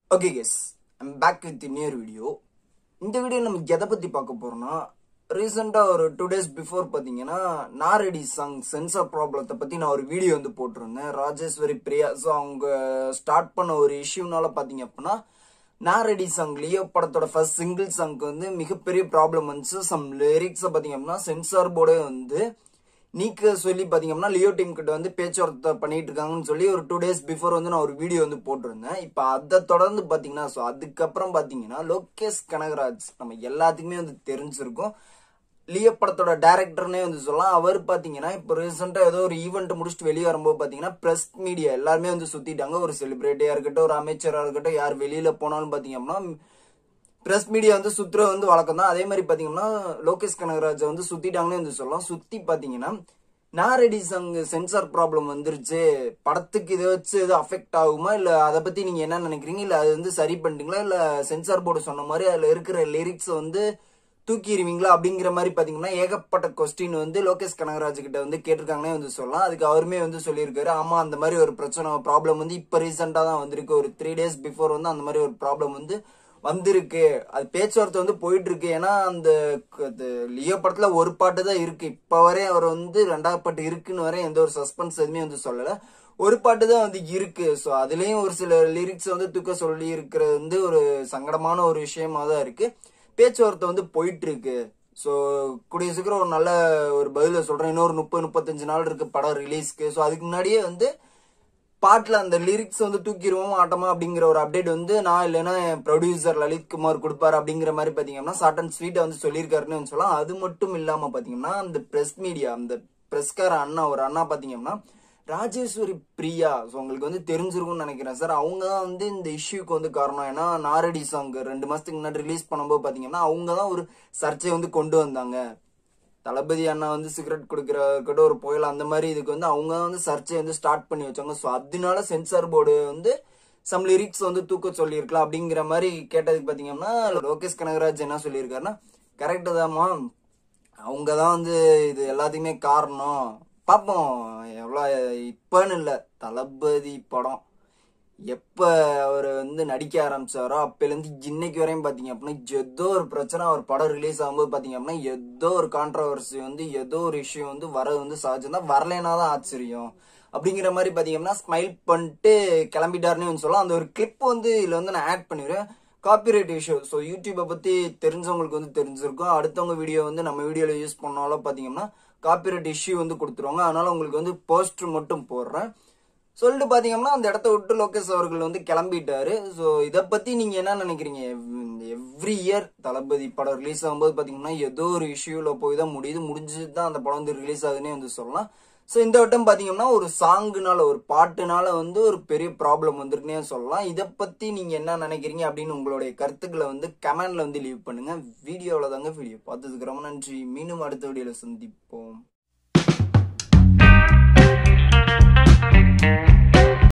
okay guess I'm back with new video இந்த video நம்ம எதை பற்றி பார்க்க போகிறோம்னா ரீசெண்டாக ஒரு டூ டேஸ் பிஃபோர் பார்த்தீங்கன்னா நாரடி சாங் சென்சார் ப்ராப்ளத்தை பற்றி நான் ஒரு வீடியோ வந்து போட்டிருந்தேன் ராஜேஸ்வரி பிரியா ஸோ அவங்க ஸ்டார்ட் பண்ண ஒரு இஷ்யூனால பார்த்தீங்க அப்படின்னா நாரடி சாங் லியோ படத்தோட ஃபர்ஸ்ட் சிங்கிள் சாங்க்கு வந்து மிகப்பெரிய ப்ராப்ளம் வந்துச்சு சம் லிரிக்ஸை பார்த்தீங்க அப்படின்னா சென்சார் போர்டே வந்து நீக்க சொல்லி பாத்தீங்கன்னா லியோ டீம் கிட்ட வந்து பேச்சுவார்த்தை பண்ணிட்டு இருக்காங்கன்னு சொல்லி ஒரு டூ டேஸ் பிஃபோர் வந்து நான் ஒரு வீடியோ வந்து போட்டிருந்தேன் இப்போ அதை தொடர்ந்து பாத்தீங்கன்னா ஸோ அதுக்கப்புறம் பாத்தீங்கன்னா லோகேஷ் கனகராஜ் நம்ம எல்லாத்துக்குமே வந்து தெரிஞ்சிருக்கும் லியோ படத்தோட டேரக்டர்னே வந்து சொல்லலாம் அவர் பாத்தீங்கன்னா இப்போ ரீசெண்டா ஏதோ ஒரு ஈவெண்ட் முடிச்சுட்டு வெளியே வரும்போது பாத்தீங்கன்னா பிரஸ் மீடியா எல்லாருமே வந்து சுத்திட்டாங்க ஒரு செலிபிரிட்டியா இருக்கட்டும் ஒரு அமைச்சரா இருக்கட்டும் யார் வெளியில போனாலும் பாத்தீங்க அப்படின்னா பிரஸ் மீடியா வந்து சுத்துற வந்து வழக்கம் தான் அதே மாதிரி பாத்தீங்கன்னா லோகேஷ் கனகராஜை வந்து சுத்திட்டாங்கன்னு வந்து சொல்லலாம் சுத்தி பாத்தீங்கன்னா நாரடி சாங் சென்சார் ப்ராப்ளம் வந்துருச்சு படத்துக்கு இதை வச்சு எது அஃபெக்ட் ஆகுமா இல்ல அதை பத்தி நீங்க என்ன நினைக்கிறீங்க இல்ல அது வந்து சரி பண்ணிட்டீங்களா இல்ல சென்சார் போர்டு சொன்ன மாதிரி அதுல இருக்கிற லிரிக்ஸ் வந்து தூக்கிடுவீங்களா அப்படிங்கிற மாதிரி பாத்தீங்கன்னா ஏகப்பட்ட கொஸ்டின் வந்து லோகேஷ் கனகராஜ் கிட்ட வந்து கேட்டிருக்காங்கன்னே வந்து சொல்லலாம் அதுக்கு அவருமே வந்து சொல்லியிருக்காரு ஆமா அந்த மாதிரி ஒரு பிரச்சனை ப்ராப்ளம் வந்து இப்ப ரீசெண்டா தான் வந்திருக்கு ஒரு த்ரீ டேஸ் பிஃபோர் வந்து அந்த மாதிரி ஒரு ப்ராப்ளம் வந்து வந்திருக்கு அது பேச்சுவார்த்தை வந்து போயிட்டு இருக்கு ஏன்னா அந்த அது லியோ படத்துல ஒரு பாட்டு தான் இருக்கு இப்ப வரை அவர் வந்து ரெண்டாவது பாட்டு இருக்குன்னு வரை எந்த ஒரு சஸ்பென்ஸ் எதுவுமே வந்து சொல்லல ஒரு பாட்டு தான் வந்து இருக்கு ஸோ அதுலயும் ஒரு சில லிரிக்ஸ் வந்து தூக்க சொல்லி இருக்கிறது வந்து ஒரு சங்கடமான ஒரு விஷயமா தான் இருக்கு பேச்சுவார்த்தை வந்து போயிட்டு இருக்கு ஸோ கூடிய சீக்கிரம் ஒரு நல்ல ஒரு பதில சொல்றேன் இன்னொரு முப்பது முப்பத்தஞ்சு நாள் இருக்கு படம் ரிலீஸ்க்கு ஸோ அதுக்கு முன்னாடியே வந்து பாட்டில் அந்த லிரிக்ஸ் வந்து தூக்கிடுவோம் ஆட்டமா அப்படிங்கிற ஒரு அப்டேட் வந்து நான் இல்லைன்னா என் ப்ரொடியூசர் லலித் குமார் கொடுப்பாரு அப்படிங்கிற மாதிரி பாத்தீங்கன்னா ஷார்ட் அண்ட் ஸ்வீட்டை வந்து சொல்லியிருக்காருன்னு சொல்லலாம் அது மட்டும் இல்லாம பாத்தீங்கன்னா அந்த பிரஸ் மீடியா அந்த பிரஸ்கார அண்ணா ஒரு அண்ணா பாத்தீங்கன்னா ராஜேஸ்வரி பிரியா ஸோ உங்களுக்கு வந்து தெரிஞ்சிருக்கும்னு நினைக்கிறேன் சார் அவங்க தான் வந்து இந்த இஷ்யூக்கு வந்து காரணம் ஏன்னா நாரடி சாங் ரெண்டு மாசத்துக்கு முன்னாடி ரிலீஸ் பண்ணும்போது பாத்தீங்கன்னா அவங்க தான் ஒரு சர்ச்சையை வந்து கொண்டு வந்தாங்க தளபதி அண்ணா வந்து சிகரெட் கொடுக்குற கூட ஒரு புயல் அந்த மாதிரி இதுக்கு வந்து அவங்க வந்து சர்ச்சை வந்து ஸ்டார்ட் பண்ணி வச்சாங்க ஸோ அதனால சென்சார் போர்டு வந்து சம் லிரிக்ஸ் வந்து தூக்க சொல்லியிருக்கலாம் அப்படிங்கிற மாதிரி கேட்டதுக்கு பார்த்தீங்கன்னா லோகேஷ் கனகராஜ் என்ன சொல்லியிருக்காருன்னா கரெக்டு தாம்மா அவங்க தான் வந்து இது எல்லாத்துக்குமே காரணம் பார்ப்போம் எவ்வளோ இப்போன்னு இல்லை தளபதி படம் எப்ப அவர் வந்து நடிக்க ஆரம்பிச்சாரோ அப்பையிலேருந்து இன்னைக்கு வரையும் பாத்தீங்க அப்படின்னா ஏதோ ஒரு பிரச்சனை அவர் படம் ரிலீஸ் ஆகும்போது பாத்தீங்க அப்படின்னா ஏதோ ஒரு கான்ட்ரவர்சி வந்து ஏதோ ஒரு இஷ்யூ வந்து வர வந்து சகஜம் தான் வரலைன்னா தான் ஆச்சரியம் அப்படிங்கிற மாதிரி பாத்தீங்கன்னா ஸ்மைல் பண்ணிட்டு கிளம்பிட்டாருன்னு வந்து சொல்லலாம் அந்த ஒரு கிளிப் வந்து இதுல வந்து நான் ஆட் பண்ணிடுறேன் காப்பிரைட் இஷ்யூ ஸோ யூடியூப்பை பத்தி தெரிஞ்சவங்களுக்கு வந்து தெரிஞ்சிருக்கும் அடுத்தவங்க வீடியோ வந்து நம்ம வீடியோல யூஸ் பண்ணாலும் பாத்தீங்கன்னா காப்பிரைட் இஷ்யூ வந்து கொடுத்துருவாங்க அதனால உங்களுக்கு வந்து போஸ்டர் மட்டும் போடுறேன் சொல்லிட்டு பாத்தீங்கன்னா அந்த இடத்த விட்டு லோகேஷ் அவர்கள் வந்து கிளம்பிட்டாரு ஸோ இதை பத்தி நீங்க என்ன நினைக்கிறீங்க எவ்ரி இயர் தளபதி படம் ரிலீஸ் ஆகும்போது பாத்தீங்கன்னா ஏதோ ஒரு இஷ்யூல போய் தான் முடியுது முடிஞ்சுட்டு தான் அந்த படம் வந்து ரிலீஸ் ஆகுதுன்னே வந்து சொல்லலாம் ஸோ இந்த வட்டம் பாத்தீங்கன்னா ஒரு சாங்குனால ஒரு பாட்டுனால வந்து ஒரு பெரிய ப்ராப்ளம் வந்திருக்குன்னே சொல்லலாம் இதை பத்தி நீங்க என்ன நினைக்கிறீங்க அப்படின்னு உங்களுடைய கருத்துக்களை வந்து கமெண்ட்ல வந்து லீவ் பண்ணுங்க வீடியோவில் தாங்க வீடியோ பார்த்ததுக்கு ரொம்ப நன்றி மீண்டும் அடுத்த வீடியோல சந்திப்போம்